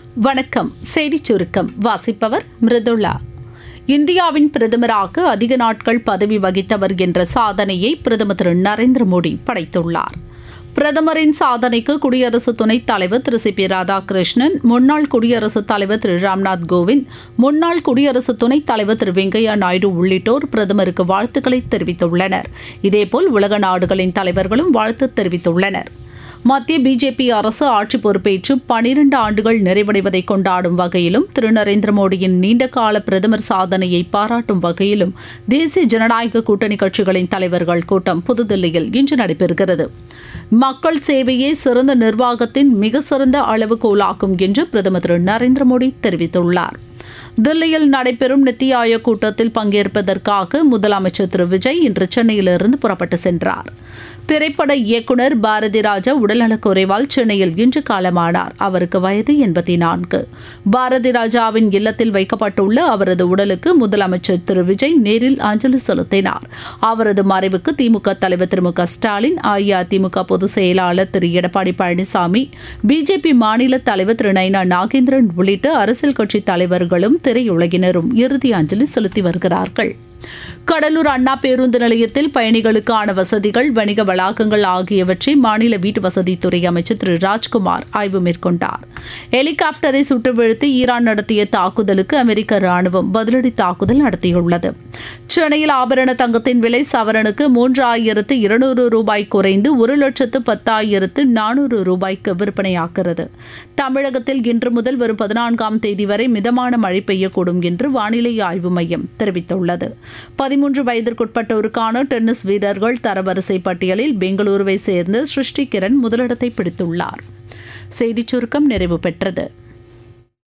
வணக்கம் செய்திச் சுருக்கம் வாசிப்பவர் மிருதுளா இந்தியாவின் பிரதமராக அதிக நாட்கள் பதவி வகித்தவர் என்ற சாதனையை பிரதமர் திரு நரேந்திர மோடி படைத்துள்ளார் பிரதமரின் சாதனைக்கு குடியரசு துணைத் தலைவர் திரு சி பி ராதாகிருஷ்ணன் முன்னாள் குடியரசுத் தலைவர் திரு ராம்நாத் கோவிந்த் முன்னாள் குடியரசு துணைத் தலைவர் திரு வெங்கையா நாயுடு உள்ளிட்டோர் பிரதமருக்கு வாழ்த்துக்களை தெரிவித்துள்ளனர் இதேபோல் உலக நாடுகளின் தலைவர்களும் வாழ்த்து தெரிவித்துள்ளனர் மத்திய பிஜேபி அரசு ஆட்சி பொறுப்பேற்று பனிரண்டு ஆண்டுகள் நிறைவடைவதை கொண்டாடும் வகையிலும் திரு நரேந்திர மோடியின் நீண்டகால பிரதமர் சாதனையை பாராட்டும் வகையிலும் தேசிய ஜனநாயக கூட்டணி கட்சிகளின் தலைவர்கள் கூட்டம் புதுதில்லியில் இன்று நடைபெறுகிறது மக்கள் சேவையே சிறந்த நிர்வாகத்தின் மிக சிறந்த அளவுகோலாகும் என்று பிரதமர் திரு நரேந்திர மோடி தெரிவித்துள்ளார் தில்லியில் நடைபெறும் நித்தி ஆயோக் கூட்டத்தில் பங்கேற்பதற்காக முதலமைச்சர் திரு விஜய் இன்று சென்னையிலிருந்து புறப்பட்டு சென்றார் திரைப்பட இயக்குநர் பாரதி ராஜா உடல்நலக்குறைவால் சென்னையில் இன்று காலமானார் அவருக்கு வயது எண்பத்தி நான்கு பாரதி ராஜாவின் இல்லத்தில் வைக்கப்பட்டுள்ள அவரது உடலுக்கு முதலமைச்சர் திரு விஜய் நேரில் அஞ்சலி செலுத்தினார் அவரது மறைவுக்கு திமுக தலைவர் திரு மு க ஸ்டாலின் அஇஅதிமுக பொதுச் செயலாளர் திரு எடப்பாடி பழனிசாமி பிஜேபி மாநில தலைவர் திரு நைனா நாகேந்திரன் உள்ளிட்ட அரசியல் கட்சி தலைவர்களும் திரையுலகினரும் இறுதி அஞ்சலி செலுத்தி வருகிறார்கள் கடலூர் அண்ணா பேருந்து நிலையத்தில் பயணிகளுக்கான வசதிகள் வணிக வளாகங்கள் ஆகியவற்றை மாநில வீட்டு வசதித்துறை அமைச்சர் திரு ராஜ்குமார் ஆய்வு மேற்கொண்டார் ஹெலிகாப்டரை சுட்டு வீழ்த்தி ஈரான் நடத்திய தாக்குதலுக்கு அமெரிக்க ராணுவம் பதிலடி தாக்குதல் நடத்தியுள்ளது சென்னையில் ஆபரண தங்கத்தின் விலை சவரனுக்கு மூன்று ஆயிரத்து இருநூறு ரூபாய் குறைந்து ஒரு லட்சத்து பத்தாயிரத்து நானூறு ரூபாய்க்கு விற்பனையாகிறது தமிழகத்தில் இன்று முதல் வரும் பதினான்காம் தேதி வரை மிதமான மழை பெய்யக்கூடும் என்று வானிலை ஆய்வு மையம் தெரிவித்துள்ளது பதிமூன்று வயதிற்குட்பட்டோருக்கான டென்னிஸ் வீரர்கள் தரவரிசை பட்டியலில் பெங்களூருவை சேர்ந்த சிருஷ்டி கிரண் முதலிடத்தை பிடித்துள்ளார் செய்திச் சுருக்கம் நிறைவு பெற்றது